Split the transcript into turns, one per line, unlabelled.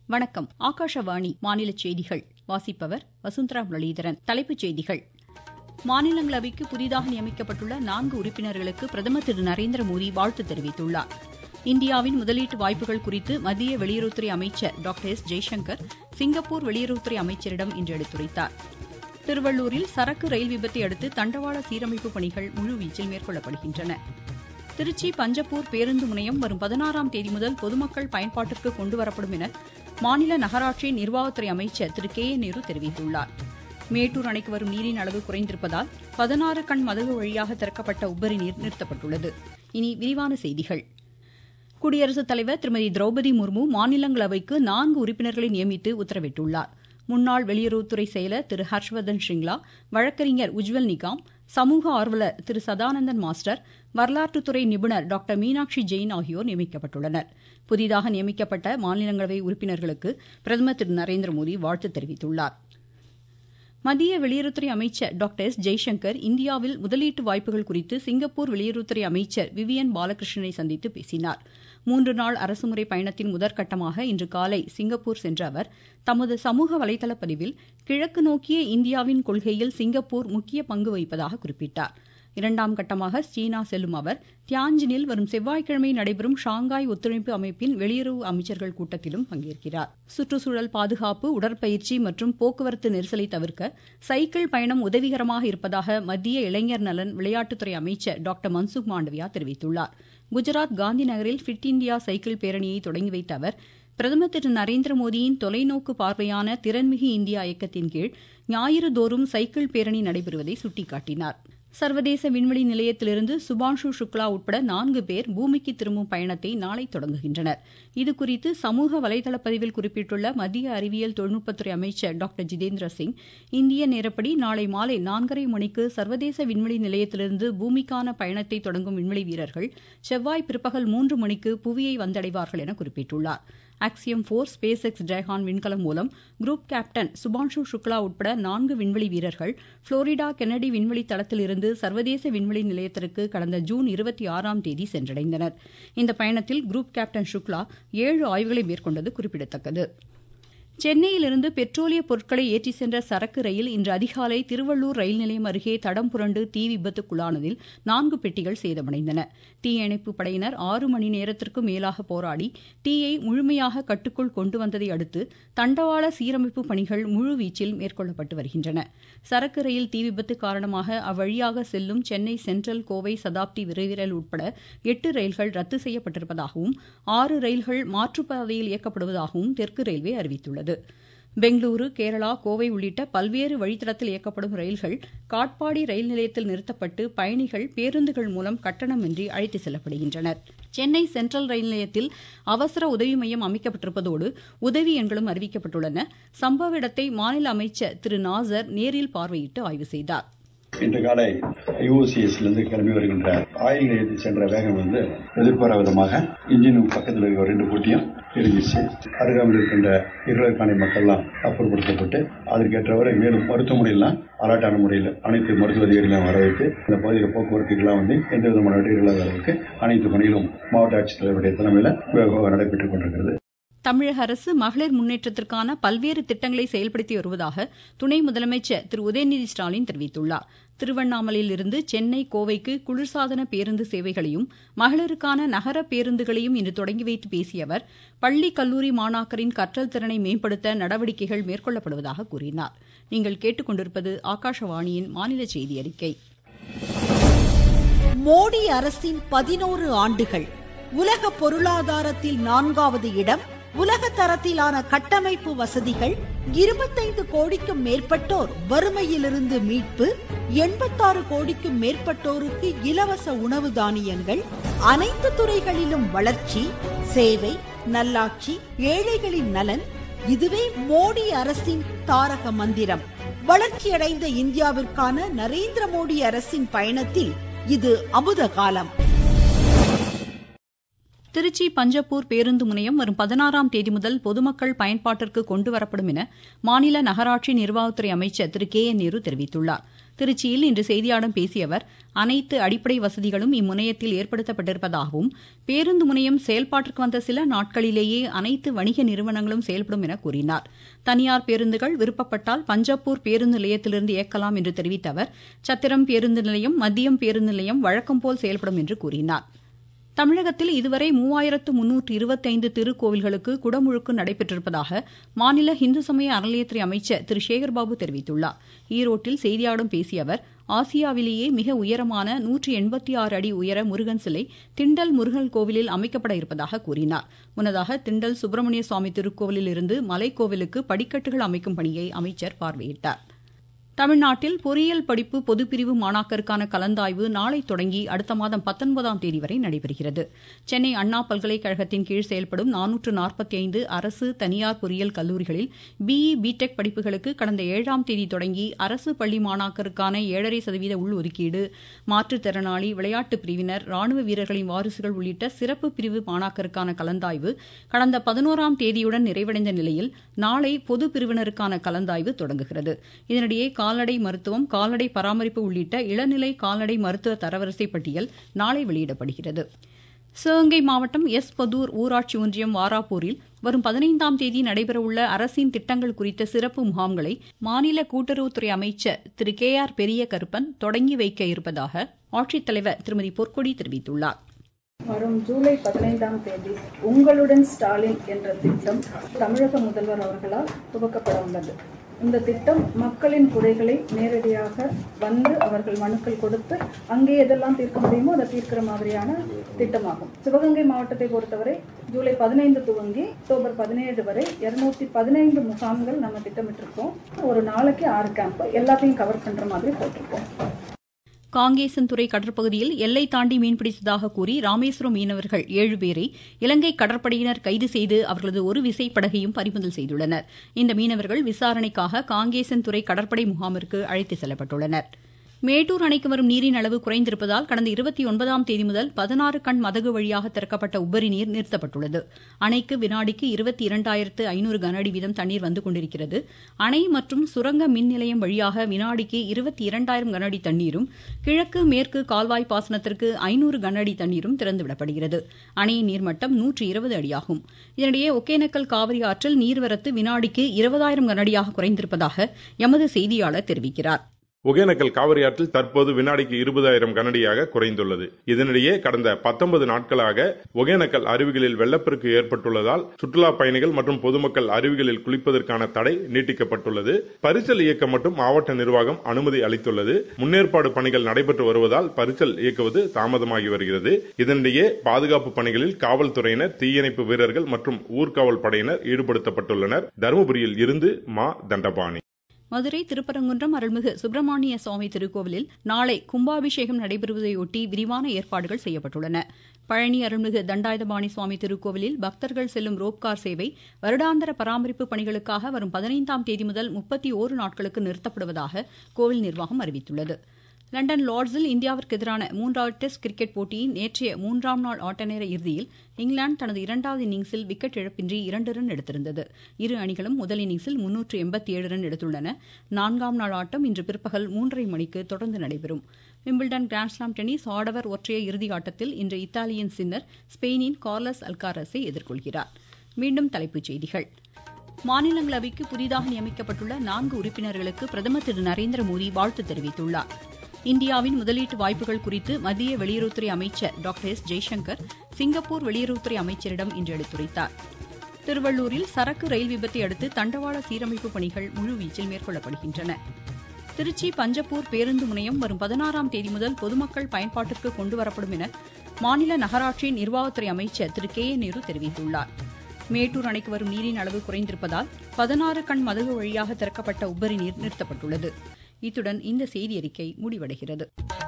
வணக்கம் ஆகாஷவாணி மாநில செய்திகள் வாசிப்பவர் வசுந்தரா முரளிதரன் தலைப்புச் செய்திகள் மாநிலங்களவைக்கு புதிதாக நியமிக்கப்பட்டுள்ள நான்கு உறுப்பினர்களுக்கு பிரதமர் திரு நரேந்திர மோடி வாழ்த்து தெரிவித்துள்ளார் இந்தியாவின் முதலீட்டு வாய்ப்புகள் குறித்து மத்திய வெளியுறவுத்துறை அமைச்சர் டாக்டர் எஸ் ஜெய்சங்கர் சிங்கப்பூர் வெளியுறவுத்துறை அமைச்சரிடம் இன்று எடுத்துரைத்தார் திருவள்ளூரில் சரக்கு ரயில் விபத்தை அடுத்து தண்டவாள சீரமைப்பு பணிகள் முழுவீச்சில் மேற்கொள்ளப்படுகின்றன திருச்சி பஞ்சப்பூர் பேருந்து முனையம் வரும் பதினாறாம் தேதி முதல் பொதுமக்கள் பயன்பாட்டிற்கு கொண்டுவரப்படும் என மாநில நகராட்சி நிர்வாகத்துறை அமைச்சர் திரு கே ஏ நேரு தெரிவித்துள்ளார் மேட்டூர் அணைக்கு வரும் நீரின் அளவு குறைந்திருப்பதால் பதினாறு கண் மதகு வழியாக திறக்கப்பட்ட உபரி நீர் நிறுத்தப்பட்டுள்ளது இனி விரிவான செய்திகள் குடியரசுத் தலைவர் திருமதி திரௌபதி முர்மு மாநிலங்களவைக்கு நான்கு உறுப்பினர்களை நியமித்து உத்தரவிட்டுள்ளார் முன்னாள் வெளியுறவுத்துறை செயலர் திரு ஹர்ஷ்வர்தன் ஷ்ரிங்லா வழக்கறிஞர் உஜ்வல் நிகாம் சமூக ஆர்வலர் திரு சதானந்தன் மாஸ்டர் வரலாற்றுத்துறை நிபுணர் டாக்டர் மீனாட்சி ஜெயின் ஆகியோர் நியமிக்கப்பட்டுள்ளனர் புதிதாக நியமிக்கப்பட்ட மாநிலங்களவை உறுப்பினர்களுக்கு பிரதமர் திரு நரேந்திர மோடி வாழ்த்து தெரிவித்துள்ளார் மத்திய வெளியுறவுத்துறை அமைச்சர் டாக்டர் எஸ் ஜெய்சங்கர் இந்தியாவில் முதலீட்டு வாய்ப்புகள் குறித்து சிங்கப்பூர் வெளியுறவுத்துறை அமைச்சர் விவியன் பாலகிருஷ்ணனை சந்தித்து பேசினார் மூன்று நாள் அரசுமுறை பயணத்தின் முதற்கட்டமாக இன்று காலை சிங்கப்பூர் சென்ற அவர் தமது சமூக வலைதள பதிவில் கிழக்கு நோக்கிய இந்தியாவின் கொள்கையில் சிங்கப்பூர் முக்கிய பங்கு வகிப்பதாக குறிப்பிட்டார் இரண்டாம் கட்டமாக சீனா செல்லும் அவர் தியான்ஜினில் வரும் செவ்வாய்க்கிழமை நடைபெறும் ஷாங்காய் ஒத்துழைப்பு அமைப்பின் வெளியுறவு அமைச்சர்கள் கூட்டத்திலும் பங்கேற்கிறார் சுற்றுச்சூழல் பாதுகாப்பு உடற்பயிற்சி மற்றும் போக்குவரத்து நெரிசலை தவிர்க்க சைக்கிள் பயணம் உதவிகரமாக இருப்பதாக மத்திய இளைஞர் நலன் விளையாட்டுத்துறை அமைச்சர் டாக்டர் மன்சுக் மாண்டவியா தெரிவித்துள்ளார் குஜராத் காந்தி நகரில் ஃபிட் இண்டியா சைக்கிள் பேரணியை தொடங்கி வைத்த அவர் பிரதமர் திரு நரேந்திர மோடியின் தொலைநோக்கு பார்வையான திறன்மிகு இந்தியா இயக்கத்தின் கீழ் ஞாயிறு தோறும் சைக்கிள் பேரணி நடைபெறுவதை சுட்டிக்காட்டினார் சர்வதேச விண்வெளி நிலையத்திலிருந்து சுபான்ஷு சுக்லா உட்பட நான்கு பேர் பூமிக்கு திரும்பும் பயணத்தை நாளை தொடங்குகின்றனர் இதுகுறித்து சமூக வலைதள பதிவில் குறிப்பிட்டுள்ள மத்திய அறிவியல் தொழில்நுட்பத்துறை அமைச்சர் டாக்டர் ஜிதேந்திர சிங் இந்திய நேரப்படி நாளை மாலை நான்கரை மணிக்கு சர்வதேச விண்வெளி நிலையத்திலிருந்து பூமிக்கான பயணத்தை தொடங்கும் விண்வெளி வீரர்கள் செவ்வாய் பிற்பகல் மூன்று மணிக்கு புவியை வந்தடைவார்கள் என குறிப்பிட்டுள்ளார் Axiom four Space X Dragon விண்கலம் மூலம் குரூப் கேப்டன் சுபான்ஷு சுக்லா உட்பட நான்கு விண்வெளி வீரர்கள் புளோரிடா கென்னடி விண்வெளி தளத்திலிருந்து சர்வதேச விண்வெளி நிலையத்திற்கு கடந்த ஜூன் இருபத்தி ஆறாம் தேதி சென்றடைந்தனர் இந்த பயணத்தில் குரூப் கேப்டன் சுக்லா ஏழு ஆய்வுகளை மேற்கொண்டது குறிப்பிடத்தக்கது சென்னையிலிருந்து பெட்ரோலிய பொருட்களை ஏற்றி சென்ற சரக்கு ரயில் இன்று அதிகாலை திருவள்ளூர் ரயில் நிலையம் அருகே தடம் புரண்டு தீ விபத்துக்குள்ளானதில் நான்கு பெட்டிகள் சேதமடைந்தன தீயணைப்பு படையினர் ஆறு மணி நேரத்திற்கும் மேலாக போராடி தீயை முழுமையாக கட்டுக்குள் கொண்டு வந்ததை அடுத்து தண்டவாள சீரமைப்பு பணிகள் முழுவீச்சில் மேற்கொள்ளப்பட்டு வருகின்றன சரக்கு ரயில் தீ விபத்து காரணமாக அவ்வழியாக செல்லும் சென்னை சென்ட்ரல் கோவை சதாப்தி விரைவு உட்பட எட்டு ரயில்கள் ரத்து செய்யப்பட்டிருப்பதாகவும் ஆறு ரயில்கள் மாற்றுப்பாதையில் இயக்கப்படுவதாகவும் தெற்கு ரயில்வே அறிவித்துள்ளது பெங்களூரு கேரளா கோவை உள்ளிட்ட பல்வேறு வழித்தடத்தில் இயக்கப்படும் ரயில்கள் காட்பாடி ரயில் நிலையத்தில் நிறுத்தப்பட்டு பயணிகள் பேருந்துகள் மூலம் கட்டணமின்றி அழைத்து செல்லப்படுகின்றனர் சென்னை சென்ட்ரல் ரயில் நிலையத்தில் அவசர உதவி மையம் அமைக்கப்பட்டிருப்பதோடு உதவி எண்களும் அறிவிக்கப்பட்டுள்ளன சம்பவ இடத்தை மாநில அமைச்சர் திரு நாசர் நேரில் பார்வையிட்டு ஆய்வு செய்தார்
இன்று காலை ஐஓசிஎஸ்லேருந்து கிளம்பி வருகின்ற ஆயில் நிலையத்தில் சென்ற வேகம் வந்து எதிர்பாராத விதமாக இன்ஜின் பக்கத்தில் இருக்கிற ரெண்டு போட்டியும் எரிஞ்சிச்சு அருகாமையில் இருக்கின்ற இருளக்காணி மக்கள்லாம் அப்புறப்படுத்தப்பட்டு அதற்கேற்றவரை மேலும் மருத்துவமனையெல்லாம் அலர்ட்டான முறையில் அனைத்து மருத்துவ அதிகாரிகளையும் வர வைத்து இந்த பகுதியில் போக்குவரத்துக்கெல்லாம் வந்து எந்த விதமான இடையூறு இல்லாத அளவுக்கு அனைத்து பணிகளும் மாவட்ட ஆட்சித்தலைவருடைய தலைமையில் நடைபெற்றுக் கொண்டிருக்கிறது
தமிழக அரசு மகளிர் முன்னேற்றத்திற்கான பல்வேறு திட்டங்களை செயல்படுத்தி வருவதாக துணை முதலமைச்சர் திரு உதயநிதி ஸ்டாலின் தெரிவித்துள்ளார் திருவண்ணாமலையில் இருந்து சென்னை கோவைக்கு குளிர்சாதன பேருந்து சேவைகளையும் மகளிருக்கான நகர பேருந்துகளையும் இன்று தொடங்கி வைத்து பேசிய அவர் பள்ளி கல்லூரி மாணாக்கரின் கற்றல் திறனை மேம்படுத்த நடவடிக்கைகள் மேற்கொள்ளப்படுவதாக கூறினார் நீங்கள் கேட்டுக்கொண்டிருப்பது ஆகாஷவாணியின் மாநில செய்தி அறிக்கை
மோடி அரசின் பதினோரு ஆண்டுகள் உலக பொருளாதாரத்தில் நான்காவது இடம் உலக தரத்திலான கட்டமைப்பு வசதிகள் இருபத்தைந்து கோடிக்கும் மேற்பட்டோர் வறுமையிலிருந்து மீட்பு எண்பத்தாறு கோடிக்கும் மேற்பட்டோருக்கு இலவச உணவு தானியங்கள் அனைத்து துறைகளிலும் வளர்ச்சி சேவை நல்லாட்சி ஏழைகளின் நலன் இதுவே மோடி அரசின் தாரக மந்திரம் வளர்ச்சியடைந்த இந்தியாவிற்கான நரேந்திர மோடி அரசின் பயணத்தில் இது அமுத காலம்
திருச்சி பஞ்சப்பூர் பேருந்து முனையம் வரும் பதினாறாம் தேதி முதல் பொதுமக்கள் பயன்பாட்டிற்கு கொண்டுவரப்படும் என மாநில நகராட்சி நிர்வாகத்துறை அமைச்சர் திரு கே என் நேரு தெரிவித்துள்ளார் திருச்சியில் இன்று செய்தியாளர்களிடம் பேசிய அவர் அனைத்து அடிப்படை வசதிகளும் இம்முனையத்தில் ஏற்படுத்தப்பட்டிருப்பதாகவும் பேருந்து முனையம் செயல்பாட்டிற்கு வந்த சில நாட்களிலேயே அனைத்து வணிக நிறுவனங்களும் செயல்படும் என கூறினார் தனியார் பேருந்துகள் விருப்பப்பட்டால் பஞ்சப்பூர் பேருந்து நிலையத்திலிருந்து இயக்கலாம் என்று தெரிவித்த அவர் சத்திரம் பேருந்து நிலையம் மத்தியம் பேருந்து நிலையம் வழக்கம்போல் செயல்படும் என்று கூறினார் தமிழகத்தில் இதுவரை மூவாயிரத்து முன்னூற்று இருபத்தைந்து திருக்கோவில்களுக்கு குடமுழுக்கு நடைபெற்றிருப்பதாக மாநில இந்து சமய அறநிலையத்துறை அமைச்சர் திரு சேகர்பாபு தெரிவித்துள்ளார் ஈரோட்டில் செய்தியாளர்களிடம் பேசிய அவர் ஆசியாவிலேயே மிக உயரமான நூற்றி எண்பத்தி ஆறு அடி உயர முருகன் சிலை திண்டல் முருகன் கோவிலில் அமைக்கப்பட இருப்பதாக கூறினார் முன்னதாக திண்டல் சுப்பிரமணிய சுவாமி திருக்கோவிலில் இருந்து மலைக்கோவிலுக்கு படிக்கட்டுகள் அமைக்கும் பணியை அமைச்சர் பார்வையிட்டார் தமிழ்நாட்டில் பொறியியல் படிப்பு பொதுப்பிரிவு மாணாக்கருக்கான கலந்தாய்வு நாளை தொடங்கி அடுத்த மாதம் பத்தொன்பதாம் தேதி வரை நடைபெறுகிறது சென்னை அண்ணா பல்கலைக்கழகத்தின் கீழ் செயல்படும் நானூற்று நாற்பத்தி ஐந்து அரசு தனியார் பொறியியல் கல்லூரிகளில் பிஇ பிடெக் படிப்புகளுக்கு கடந்த ஏழாம் தேதி தொடங்கி அரசு பள்ளி மாணாக்கருக்கான ஏழரை சதவீத உள்ஒதுக்கீடு மாற்றுத்திறனாளி விளையாட்டு பிரிவினர் ராணுவ வீரர்களின் வாரிசுகள் உள்ளிட்ட சிறப்பு பிரிவு மாணாக்கருக்கான கலந்தாய்வு கடந்த பதினோராம் தேதியுடன் நிறைவடைந்த நிலையில் நாளை பொது பிரிவினருக்கான கலந்தாய்வு தொடங்குகிறது இதனிடையே கால்நடை மருத்துவம் கால்நடை பராமரிப்பு உள்ளிட்ட இளநிலை கால்நடை மருத்துவ தரவரிசை பட்டியல் நாளை வெளியிடப்படுகிறது சிவகங்கை மாவட்டம் எஸ் பதூர் ஊராட்சி ஒன்றியம் வாராப்பூரில் வரும் பதினைந்தாம் தேதி நடைபெறவுள்ள அரசின் திட்டங்கள் குறித்த சிறப்பு முகாம்களை மாநில கூட்டுறவுத்துறை அமைச்சர் திரு கே ஆர் பெரிய கருப்பன் தொடங்கி வைக்க இருப்பதாக ஆட்சித்தலைவர் திருமதி பொற்கொடி தெரிவித்துள்ளார்
வரும் ஜூலை பதினைந்தாம் தேதி உங்களுடன் ஸ்டாலின் என்ற திட்டம் தமிழக முதல்வர் அவர்களால் துவக்கப்பட உள்ளது இந்த திட்டம் மக்களின் குறைகளை நேரடியாக வந்து அவர்கள் மனுக்கள் கொடுத்து அங்கே எதெல்லாம் தீர்க்க முடியுமோ அதை தீர்க்கிற மாதிரியான திட்டமாகும் சிவகங்கை மாவட்டத்தை பொறுத்தவரை ஜூலை பதினைந்து துவங்கி அக்டோபர் பதினேழு வரை இருநூத்தி பதினைந்து முகாம்கள் நம்ம திட்டமிட்டிருக்கோம் ஒரு நாளைக்கு ஆறு கேம்ப் எல்லாத்தையும் கவர் பண்ற மாதிரி போட்டிருக்கோம்
காங்கேசன்துறை கடற்பகுதியில் எல்லை தாண்டி மீன்பிடித்ததாக கூறி ராமேஸ்வரம் மீனவர்கள் ஏழு பேரை இலங்கை கடற்படையினர் கைது செய்து அவர்களது ஒரு விசைப்படகையும் பறிமுதல் செய்துள்ளனர் இந்த மீனவர்கள் விசாரணைக்காக காங்கேசன்துறை கடற்படை முகாமிற்கு அழைத்து செல்லப்பட்டுள்ளனா் மேட்டூர் அணைக்கு வரும் நீரின் அளவு குறைந்திருப்பதால் கடந்த இருபத்தி ஒன்பதாம் தேதி முதல் பதினாறு கண் மதகு வழியாக திறக்கப்பட்ட உபரி நீர் நிறுத்தப்பட்டுள்ளது அணைக்கு வினாடிக்கு இருபத்தி இரண்டாயிரத்து ஐநூறு கனஅடி வீதம் தண்ணீர் வந்து கொண்டிருக்கிறது அணை மற்றும் சுரங்க மின் நிலையம் வழியாக வினாடிக்கு இருபத்தி இரண்டாயிரம் கனஅடி தண்ணீரும் கிழக்கு மேற்கு கால்வாய் பாசனத்திற்கு ஐநூறு கனஅடி தண்ணீரும் திறந்துவிடப்படுகிறது அணையின் நீர்மட்டம் நூற்று இருபது அடியாகும் இதனிடையே ஒகேனக்கல் காவிரி ஆற்றில் நீர்வரத்து வினாடிக்கு இருபதாயிரம் கனஅடியாக குறைந்திருப்பதாக எமது செய்தியாளர் தெரிவிக்கிறார்
ஒகேனக்கல் காவிரி ஆற்றில் தற்போது வினாடிக்கு இருபதாயிரம் கனடியாக குறைந்துள்ளது இதனிடையே கடந்த பத்தொன்பது நாட்களாக ஒகேனக்கல் அருவிகளில் வெள்ளப்பெருக்கு ஏற்பட்டுள்ளதால் சுற்றுலா பயணிகள் மற்றும் பொதுமக்கள் அருவிகளில் குளிப்பதற்கான தடை நீட்டிக்கப்பட்டுள்ளது பரிசல் இயக்க மட்டும் மாவட்ட நிர்வாகம் அனுமதி அளித்துள்ளது முன்னேற்பாடு பணிகள் நடைபெற்று வருவதால் பரிசல் இயக்குவது தாமதமாகி வருகிறது இதனிடையே பாதுகாப்பு பணிகளில் காவல்துறையினர் தீயணைப்பு வீரர்கள் மற்றும் ஊர்காவல் படையினர் ஈடுபடுத்தப்பட்டுள்ளனர் தருமபுரியில் இருந்து மா தண்டபாணி
மதுரை திருப்பரங்குன்றம் அருள்மிகு சுப்பிரமணிய சுவாமி திருக்கோவிலில் நாளை கும்பாபிஷேகம் நடைபெறுவதையொட்டி விரிவான ஏற்பாடுகள் செய்யப்பட்டுள்ளன பழனி அருள்மிகு தண்டாயுதபாணி சுவாமி திருக்கோவிலில் பக்தர்கள் செல்லும் ரோப்கார் சேவை வருடாந்திர பராமரிப்பு பணிகளுக்காக வரும் பதினைந்தாம் தேதி முதல் முப்பத்தி ஓரு நாட்களுக்கு நிறுத்தப்படுவதாக கோவில் நிர்வாகம் அறிவித்துள்ளது லண்டன் லார்ட்ஸில் இந்தியாவிற்கு எதிரான மூன்றாவது டெஸ்ட் கிரிக்கெட் போட்டியின் நேற்றைய மூன்றாம் நாள் ஆட்டநேர இறுதியில் இங்கிலாந்து தனது இரண்டாவது இன்னிங்ஸில் விக்கெட் இழப்பின்றி இரண்டு ரன் எடுத்திருந்தது இரு அணிகளும் முதல் இன்னிங்ஸில் முன்னூற்று எண்பத்தி ஏழு ரன் எடுத்துள்ளன நான்காம் நாள் ஆட்டம் இன்று பிற்பகல் மூன்றரை மணிக்கு தொடர்ந்து நடைபெறும் விம்பிள்டன் கிராண்ட்ஸ்லாம் டென்னிஸ் ஆடவர் ஒற்றையர் இறுதி ஆட்டத்தில் இன்று இத்தாலியின் சின்னர் ஸ்பெயினின் கார்லஸ் அல்காரஸை எதிர்கொள்கிறார் மீண்டும் தலைப்புச் செய்திகள் மாநிலங்களவைக்கு புதிதாக நியமிக்கப்பட்டுள்ள நான்கு உறுப்பினர்களுக்கு பிரதமர் திரு நரேந்திர மோடி வாழ்த்து தெரிவித்துள்ளார் இந்தியாவின் முதலீட்டு வாய்ப்புகள் குறித்து மத்திய வெளியுறவுத்துறை அமைச்சர் டாக்டர் எஸ் ஜெய்சங்கர் சிங்கப்பூர் வெளியுறவுத்துறை அமைச்சரிடம் இன்று எடுத்துரைத்தார் திருவள்ளூரில் சரக்கு ரயில் விபத்தை அடுத்து தண்டவாள சீரமைப்பு பணிகள் முழுவீச்சில் மேற்கொள்ளப்படுகின்றன திருச்சி பஞ்சப்பூர் பேருந்து முனையம் வரும் பதினாறாம் தேதி முதல் பொதுமக்கள் பயன்பாட்டிற்கு கொண்டுவரப்படும் என மாநில நகராட்சி நிர்வாகத்துறை அமைச்சர் திரு கே ஏ நேரு தெரிவித்துள்ளார் மேட்டூர் அணைக்கு வரும் நீரின் அளவு குறைந்திருப்பதால் பதினாறு கண் மதகு வழியாக திறக்கப்பட்ட உபரி நீர் நிறுத்தப்பட்டுள்ளது இத்துடன் இந்த செய்தி அறிக்கை முடிவடைகிறது